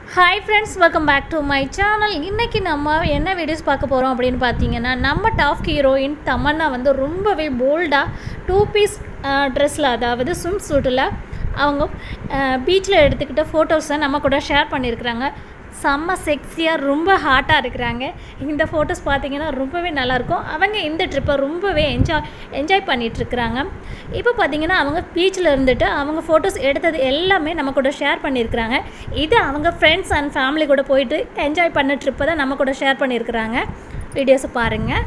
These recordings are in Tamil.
hi friends welcome back to my channel இன்றைக்கி நம்ம என்ன வீடியோஸ் பார்க்க போகிறோம் அப்படின்னு பார்த்தீங்கன்னா நம்ம டாப் ஹீரோயின் தமன்னா வந்து ரொம்பவே போல்டாக டூ பீஸ் ட்ரெஸ்ஸில் அதாவது ஸ்விம் சூட்டில் அவங்க பீச்சில் எடுத்துக்கிட்ட ஃபோட்டோஸை நம்ம கூட ஷேர் பண்ணியிருக்கிறாங்க செம்ம செக்ஸியாக ரொம்ப ஹாட்டாக இருக்கிறாங்க இந்த ஃபோட்டோஸ் பார்த்தீங்கன்னா ரொம்பவே நல்லாயிருக்கும் அவங்க இந்த ட்ரிப்பை ரொம்பவே என்ஜாய் என்ஜாய் பண்ணிகிட்ருக்குறாங்க இப்போ பார்த்தீங்கன்னா அவங்க பீச்சில் இருந்துட்டு அவங்க ஃபோட்டோஸ் எடுத்தது எல்லாமே நம்ம கூட ஷேர் பண்ணியிருக்கிறாங்க இது அவங்க ஃப்ரெண்ட்ஸ் அண்ட் ஃபேமிலி கூட போயிட்டு என்ஜாய் பண்ண ட்ரிப்பை தான் நம்ம கூட ஷேர் பண்ணியிருக்கிறாங்க வீடியோஸை பாருங்கள்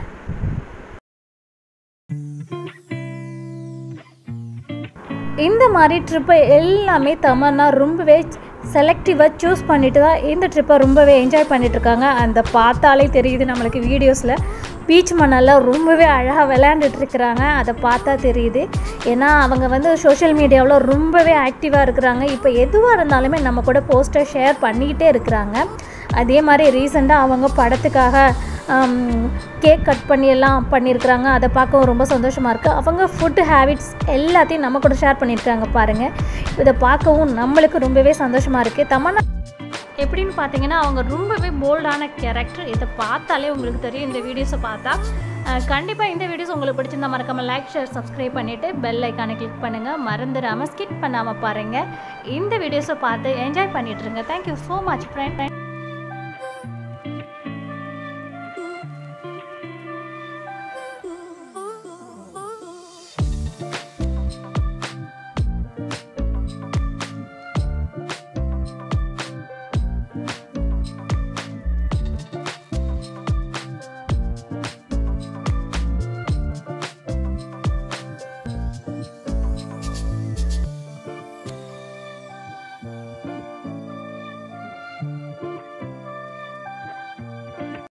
இந்த மாதிரி ட்ரிப்பை எல்லாமே தமன்னா ரொம்பவே செலக்டிவாக சூஸ் பண்ணிட்டு தான் இந்த ட்ரிப்பை ரொம்பவே என்ஜாய் பண்ணிகிட்ருக்காங்க அந்த பார்த்தாலே தெரியுது நம்மளுக்கு வீடியோஸில் பீச் மணலில் ரொம்பவே அழகாக விளையாண்டுட்டு இருக்கிறாங்க அதை பார்த்தா தெரியுது ஏன்னா அவங்க வந்து சோஷியல் மீடியாவில் ரொம்பவே ஆக்டிவாக இருக்கிறாங்க இப்போ எதுவாக இருந்தாலுமே நம்ம கூட போஸ்டர் ஷேர் பண்ணிக்கிட்டே இருக்கிறாங்க அதே மாதிரி ரீசெண்டாக அவங்க படத்துக்காக கேக் கட் பண்ணி எல்லாம் பண்ணியிருக்கிறாங்க அதை பார்க்கவும் ரொம்ப சந்தோஷமாக இருக்குது அவங்க ஃபுட் ஹேபிட்ஸ் எல்லாத்தையும் நம்ம கூட ஷேர் பண்ணியிருக்காங்க பாருங்கள் இதை பார்க்கவும் நம்மளுக்கு ரொம்பவே சந்தோஷமாக இருக்குது தமன்னா எப்படின்னு பார்த்தீங்கன்னா அவங்க ரொம்பவே போல்டான கேரக்டர் இதை பார்த்தாலே உங்களுக்கு தெரியும் இந்த வீடியோஸை பார்த்தா கண்டிப்பாக இந்த வீடியோஸ் உங்களுக்கு பிடிச்சிருந்தா மறக்காமல் லைக் ஷேர் சப்ஸ்கிரைப் பண்ணிவிட்டு பெல் ஐக்கானை கிளிக் பண்ணுங்கள் மறந்துடாமல் ஸ்கிப் பண்ணாமல் பாருங்கள் இந்த வீடியோஸை பார்த்து என்ஜாய் பண்ணிட்டுருங்க தேங்க்யூ ஸோ மச் ஃப்ரெண்ட்